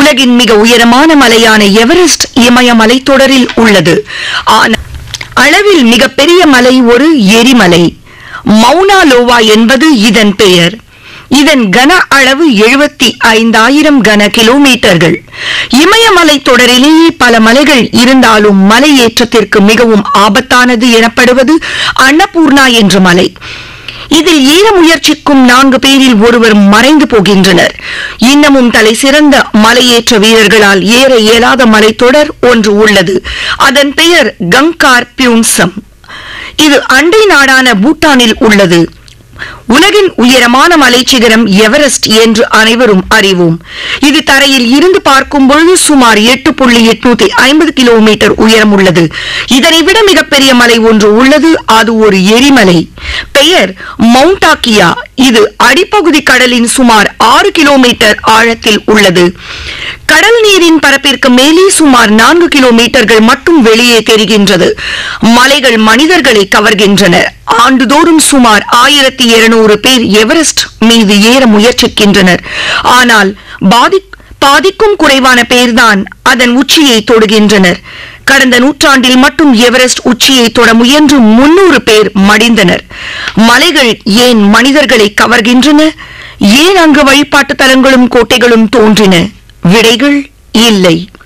உலகின் மிக உயரமான மலையான எவரெஸ்ட் இமய மலைத்தொடரில் உள்ளது ஆனால் அளவில் மிகப்பெரிய மலை ஒரு எரிமலை மௌனா லோவா என்பது இதன் பெயர் இதன் கன அளவு எழுபத்தி ஐந்தாயிரம் கன கிலோமீட்டர்கள் இமயமலை தொடரிலேயே பல மலைகள் இருந்தாலும் மலை ஏற்றத்திற்கு மிகவும் ஆபத்தானது எனப்படுவது அன்னபூர்ணா என்ற மலை இதில் ஏற முயற்சிக்கும் நான்கு பேரில் ஒருவர் மறைந்து போகின்றனர் இன்னமும் தலை சிறந்த மலையேற்ற வீரர்களால் ஏற இயலாத மலைத்தொடர் ஒன்று உள்ளது அதன் பெயர் கங்கார் பியூன்சம் இது அண்டை நாடான பூட்டானில் உள்ளது உலகின் உயரமான மலைச்சிகரம் எவரெஸ்ட் என்று அனைவரும் அறிவோம் இது தரையில் இருந்து பார்க்கும் பொழுது சுமார் எட்டு புள்ளி எட்நூத்தி ஐம்பது கிலோமீட்டர் உயரம் உள்ளது இதனை விட மிகப்பெரிய மலை ஒன்று உள்ளது அது ஒரு எரிமலை பெயர் மவுண்டாக்கியா இது அடிப்பகுதி கடலின் சுமார் ஆறு கிலோமீட்டர் ஆழத்தில் உள்ளது கடல் நீரின் பரப்பிற்கு மேலே சுமார் நான்கு கிலோமீட்டர்கள் மட்டும் வெளியே தெரிகின்றது மலைகள் மனிதர்களை கவர்கின்றன ஆண்டுதோறும் சுமார் ஆயிரத்தி இருநூறு பேர் எவரெஸ்ட் மீது ஏற முயற்சிக்கின்றனர் ஆனால் பாதி பாதிக்கும் குறைவான பேர்தான் அதன் உச்சியை தொடுகின்றனர் கடந்த நூற்றாண்டில் மட்டும் எவரெஸ்ட் உச்சியை தொட முயன்று முன்னூறு பேர் மடிந்தனர் மலைகள் ஏன் மனிதர்களை கவர்கின்றன ஏன் அங்கு வழிபாட்டு தலங்களும் கோட்டைகளும் தோன்றின விடைகள் இல்லை